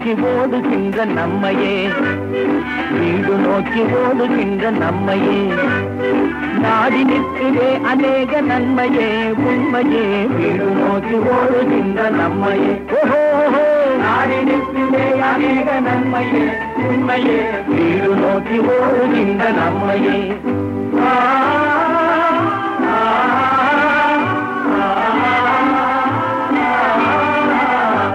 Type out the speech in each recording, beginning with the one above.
நோக்கி ஓடுகின்ற நம்மையே வீடு நோக்கி ஓடுகின்ற நம்மையே நாடி நிற்கிறே அநேக நன்மையே உண்மையே வீடு நோக்கி ஓடுகின்ற நம்மையே ஓஹோ நாடி நிற்கிறே அநேக நன்மையே உண்மையே வீடு நோக்கி ஓடுகின்ற நம்மையே ஆ, ஆ, ஆ, ஆ.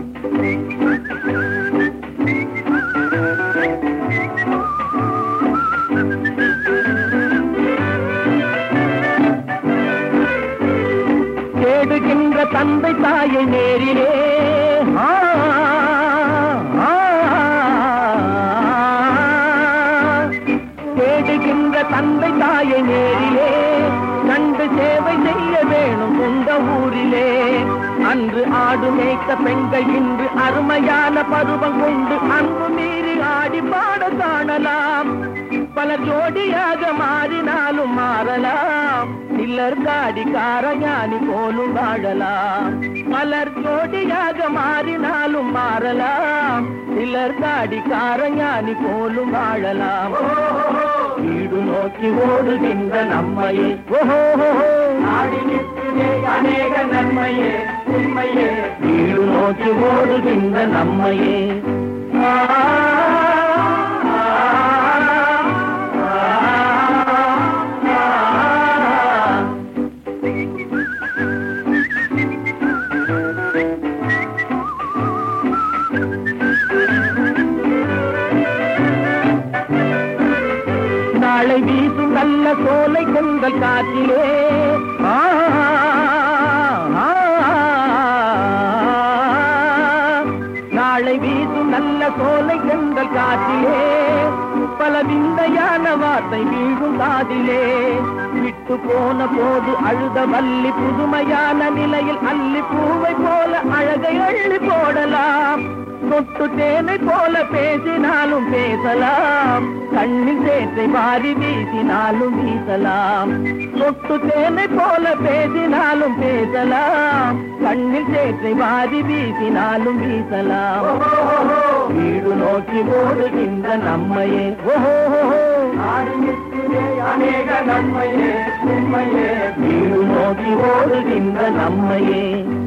தேடுகின்ற தந்தை தாயை நேரிலே ஆ, ஆ, தேடுகின்ற தந்தை தாயை நேரிலே கண்டு சேவை செய்ய வேணும் சொந்த ஊரிலே அன்று ஆடு மேய்த்த பெண்கள் இன்று அருமையான பருவம் கொண்டு அன்பு மீறி ஆடி பாட காணலாம் பலர் ஜோடியாக மாறினாலும் மாறலாம் சிலர் தாடிக்கார ஞானி போலும் வாழலாம் பலர் ஜோடியாக மாறினாலும் மாறலாம் சிலர் தாடிக்கார ஞானி போலும் வாழலாம் வீடு நோக்கி ஓடுகின்ற நம்மையே ஓஹோ நாடி நிற்கிறே அநேக நன்மையே உண்மையே வீடு நோக்கி ஓடுகின்ற நம்மையே ஆ, ஆ, ஆ, ஆ. நாளை வீசும் நல்ல சோலை கொண்டல் காற்றிலே ஆ, ஆ, நாளை வீசும் நல்ல சோலை கொண்டல் காற்றிலே பல விந்தையான வார்த்தை வீழும் காதிலே விட்டு போன போது அழுத வள்ளி புதுமையான நிலையில் அள்ளி பூவை போல அழகை அள்ளி போடலாம் தொட்டு தேனை போல பேசினாலும் பேசலாம் கண்ணில் சேற்றை மாறி வீசினாலும் வீசலாம் தொட்டு தேனை போல பேசினாலும் பேசலாம் கண்ணில் சேற்றை மாறி வீசினாலும் வீசலாம் வீடு நோக்கி ஓடுகின்ற நம்மையே ஓஹோ நாடு நிற்கிறே அநேக நன்மையே உண்மையே வீடு நோக்கி ஓடுகின்ற நம்மையே